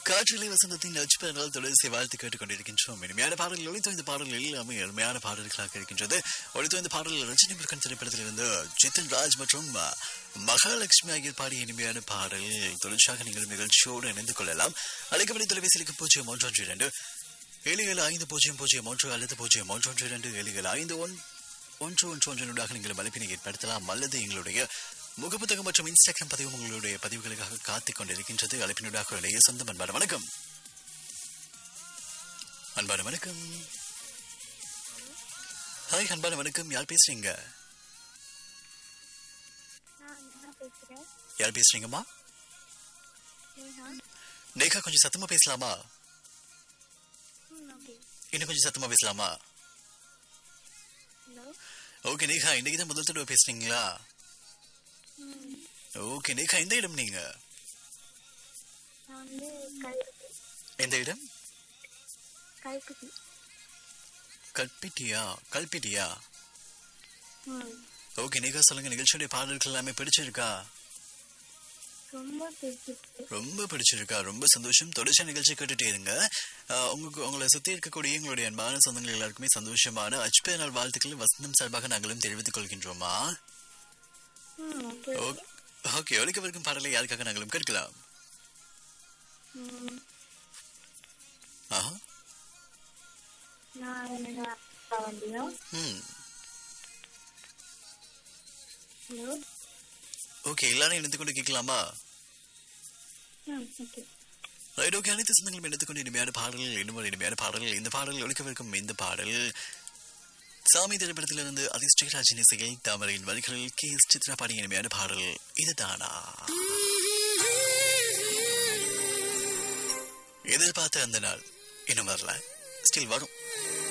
காற்றிலை வசந்தத்தின் நட்சத்திரங்கள் தொடர்ச்சி வாழ்த்து கேட்டுக்கொண்டிருக்கின்றோம் இனிமையான பாடல்கள் ஒளித்தோய்ந்த பாடல்கள் எல்லாமே அருமையான பாடல்களாக இருக்கின்றது ஒளித்தோய்ந்த பாடல்கள் ரஜினி முருகன் திரைப்படத்திலிருந்து ஜித்தன் ராஜ் மற்றும் அஹ், மகாலட்சுமி ஆகியோர் பாடிய இனிமையான பாடல் தொடர்ச்சியாக நீங்கள் நிகழ்ச்சியோடு இணைந்து கொள்ளலாம் அழைக்கப்படி தொலைபேசியிலுக்கு பூஜ்ஜியம் ஒன்று ஒன்று இரண்டு ஏழு ஏழு ஐந்து பூஜ்ஜியம் பூஜ்ஜியம் ஒன்று அல்லது பூஜ்ஜியம் ஒன்று ஒன்று இரண்டு ஏழு ஏழு ஐந்து ஒன் ஒன்று ஒன்று ஒன்றினூடாக நீங்கள் அழைப்பினை ஏற்படுத்தலாம் அல்லது எங்களுடைய முகப்புத்தகம் மற்றும் இன்ஸ்டாகிராம் பதிவு உங்களுடைய பதிவுகளுக்காக காத்துக் கொண்டிருக்கின்றது அழைப்பினூடாக இடையே சொந்தம் அன்பான வணக்கம் அன்பான வணக்கம் ஹாய் அன்பான வணக்கம் யார் பேசுறீங்க நான் என்ன பேசுறேன் யார் பேசுறீங்கம்மா நேஹா நேகா கொஞ்சம் சத்தமா பேசலாமா ம் ஓகே இன்னும் கொஞ்சம் சத்தமா பேசலாமா ஹலோ ஓகே நேகா இன்னைக்கு தான் முதல் தடவை பேசுறீங்களா ம் ஓகே நேகா எந்த இடம் நீங்க நான் வந்து கல்குட்டி எந்த இடம் கல்குட்டி கல்பிட்டியா கல்பிட்டியா ம் ஓகே நேகா சொல்லுங்க நிகழ்ச்சியுடைய பாடல்கள் எல்லாமே பிடிச்சிருக்கா ரொம்ப பிடிச்சிருக்கு ரொம்ப பிடிச்சிருக்கா ரொம்ப சந்தோஷம் தொடர்ச்சி நிகழ்ச்சி கேட்டுட்டே இருங்க ஆஹ் உங்களுக்கு உங்களை சுத்தி இருக்கக்கூடிய எங்களுடைய அன்பான சொந்தங்கள் எல்லாருக்குமே சந்தோஷமான அச்சுப்பே நாள் வாழ்த்துக்கள் வசந்தம் சார்பாக நாங்களும் தெரிவித்துக் கொள்கின்றோமா ம் ஓகே ஓ- ஓகே ஒழிக்கவிருக்கும் பாடலை யாருக்காக நாங்களும் கேட்கலாம் ம் ஆஹா நான் என்னோட அப்பா வண்டியும் ம் ஹலோ ஓகே எல்லாரும் இணைந்து கொண்டு கேட்கலாமா ம் ஓகே ரைட் ஓகே அனைத்து சொந்தங்களும் எடுத்துக்கொண்டு இனிமையான பாடல்கள் இன்னும் ஒரு இனிமையான பாடல்கள் இந்த பாடல் ஒழிக்கவிருக்கும் இந்த பாடல் சாமி திரைப்படத்திலிருந்து அதிர்ஷ்டராஜின் இசையில் தாமரையின் வரிகளில் கே எஸ் சித்ரா பாடிய இனிமையான பாடல் இதுதானா எதிர்பார்த்த அந்த நாள் இன்னும் வரல ஸ்டில் வரும்